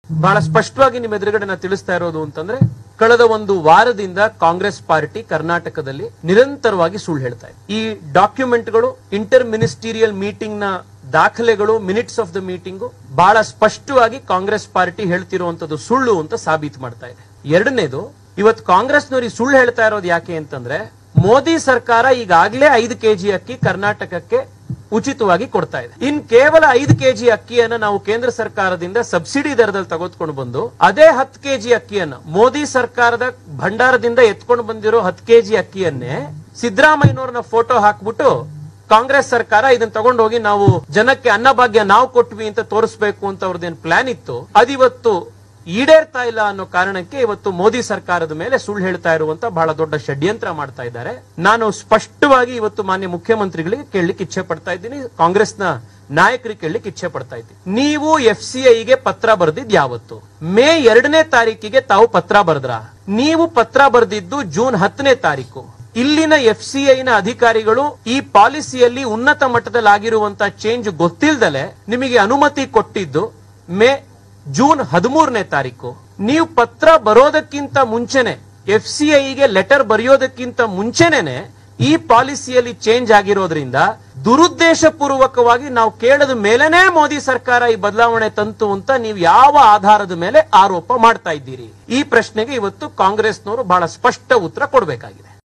ಬಹಳ ಸ್ಪಷ್ಟವಾಗಿ ನಿಮ್ಮ ಎದುರುಗಡೆ ನಾನು ತಿಳಿಸ್ತಾ ಇರೋದು ಅಂತಂದ್ರೆ ಕಳೆದ ಒಂದು ವಾರದಿಂದ ಕಾಂಗ್ರೆಸ್ ಪಾರ್ಟಿ ಕರ್ನಾಟಕದಲ್ಲಿ ನಿರಂತರವಾಗಿ ಸುಳ್ಳು ಹೇಳ್ತಾ ಇದೆ ಈ ಡಾಕ್ಯುಮೆಂಟ್ಗಳು ಇಂಟರ್ ಮಿನಿಸ್ಟೀರಿಯಲ್ ಮೀಟಿಂಗ್ ನ ದಾಖಲೆಗಳು ಮಿನಿಟ್ಸ್ ಆಫ್ ದ ಮೀಟಿಂಗು ಬಹಳ ಸ್ಪಷ್ಟವಾಗಿ ಕಾಂಗ್ರೆಸ್ ಪಾರ್ಟಿ ಹೇಳ್ತಿರುವಂತದ್ದು ಸುಳ್ಳು ಅಂತ ಸಾಬೀತು ಮಾಡ್ತಾ ಇದೆ ಎರಡನೇದು ಇವತ್ತು ಕಾಂಗ್ರೆಸ್ನವ್ರಿಗೆ ಸುಳ್ಳು ಹೇಳ್ತಾ ಇರೋದು ಯಾಕೆ ಅಂತಂದ್ರೆ ಮೋದಿ ಸರ್ಕಾರ ಈಗಾಗಲೇ ಐದು ಕೆಜಿ ಅಕ್ಕಿ ಕರ್ನಾಟಕಕ್ಕೆ ಉಚಿತವಾಗಿ ಕೊಡ್ತಾ ಇದೆ ಇನ್ ಕೇವಲ ಐದು ಕೆಜಿ ಅಕ್ಕಿಯನ್ನ ನಾವು ಕೇಂದ್ರ ಸರ್ಕಾರದಿಂದ ಸಬ್ಸಿಡಿ ದರದಲ್ಲಿ ತೆಗೆದುಕೊಂಡು ಬಂದು ಅದೇ ಹತ್ತು ಕೆಜಿ ಅಕ್ಕಿಯನ್ನ ಮೋದಿ ಸರ್ಕಾರದ ಭಂಡಾರದಿಂದ ಎತ್ಕೊಂಡು ಬಂದಿರೋ ಹತ್ತು ಕೆಜಿ ಅಕ್ಕಿಯನ್ನೇ ಸಿದ್ದರಾಮಯ್ಯನವ್ರನ್ನ ಫೋಟೋ ಹಾಕ್ಬಿಟ್ಟು ಕಾಂಗ್ರೆಸ್ ಸರ್ಕಾರ ಇದನ್ನ ತಗೊಂಡು ಹೋಗಿ ನಾವು ಜನಕ್ಕೆ ಅನ್ನಭಾಗ್ಯ ನಾವು ಕೊಟ್ವಿ ಅಂತ ತೋರಿಸ್ಬೇಕು ಅಂತ ಅವ್ರದ್ದೇನ್ ಪ್ಲಾನ್ ಇತ್ತು ಅದಿವತ್ತು ಈಡೇರ್ತಾ ಇಲ್ಲ ಅನ್ನೋ ಕಾರಣಕ್ಕೆ ಇವತ್ತು ಮೋದಿ ಸರ್ಕಾರದ ಮೇಲೆ ಸುಳ್ಳು ಹೇಳ್ತಾ ಇರುವಂತ ಬಹಳ ದೊಡ್ಡ ಷಡ್ಯಂತ್ರ ಮಾಡ್ತಾ ಇದ್ದಾರೆ ನಾನು ಸ್ಪಷ್ಟವಾಗಿ ಇವತ್ತು ಮಾನ್ಯ ಮುಖ್ಯಮಂತ್ರಿಗಳಿಗೆ ಕೇಳಲಿಕ್ಕೆ ಇಚ್ಛೆ ಪಡ್ತಾ ಇದ್ದೀನಿ ಕಾಂಗ್ರೆಸ್ನ ನಾಯಕರಿಗೆ ಕೇಳಲಿಕ್ಕೆ ಇಚ್ಛೆ ಪಡ್ತಾ ಇದ್ದೀನಿ ನೀವು ಎಫ್ ಸಿ ಐಗೆ ಪತ್ರ ಬರೆದಿದ್ ಯಾವತ್ತು ಮೇ ಎರಡನೇ ತಾರೀಕಿಗೆ ತಾವು ಪತ್ರ ಬರೆದ್ರ ನೀವು ಪತ್ರ ಬರೆದಿದ್ದು ಜೂನ್ ಹತ್ತನೇ ತಾರೀಕು ಇಲ್ಲಿನ ಎಫ್ ಸಿ ಐನ ಅಧಿಕಾರಿಗಳು ಈ ಪಾಲಿಸಿಯಲ್ಲಿ ಉನ್ನತ ಮಟ್ಟದಲ್ಲಿ ಆಗಿರುವಂತ ಚೇಂಜ್ ಗೊತ್ತಿಲ್ದಲೆ ನಿಮಗೆ ಅನುಮತಿ ಕೊಟ್ಟಿದ್ದು ಮೇ ಜೂನ್ ಹದಿಮೂರನೇ ತಾರೀಕು ನೀವು ಪತ್ರ ಬರೋದಕ್ಕಿಂತ ಮುಂಚೆನೆ ಎಫ್ ಸಿ ಐಗೆ ಲೆಟರ್ ಬರೆಯೋದಕ್ಕಿಂತ ಮುಂಚೆನೆ ಈ ಪಾಲಿಸಿಯಲ್ಲಿ ಚೇಂಜ್ ಆಗಿರೋದ್ರಿಂದ ದುರುದ್ದೇಶ ಪೂರ್ವಕವಾಗಿ ನಾವು ಕೇಳದ ಮೇಲೆನೇ ಮೋದಿ ಸರ್ಕಾರ ಈ ಬದಲಾವಣೆ ತಂತು ಅಂತ ನೀವು ಯಾವ ಆಧಾರದ ಮೇಲೆ ಆರೋಪ ಮಾಡ್ತಾ ಇದ್ದೀರಿ ಈ ಪ್ರಶ್ನೆಗೆ ಇವತ್ತು ಕಾಂಗ್ರೆಸ್ನವರು ಬಹಳ ಸ್ಪಷ್ಟ ಉತ್ತರ ಕೊಡಬೇಕಾಗಿದೆ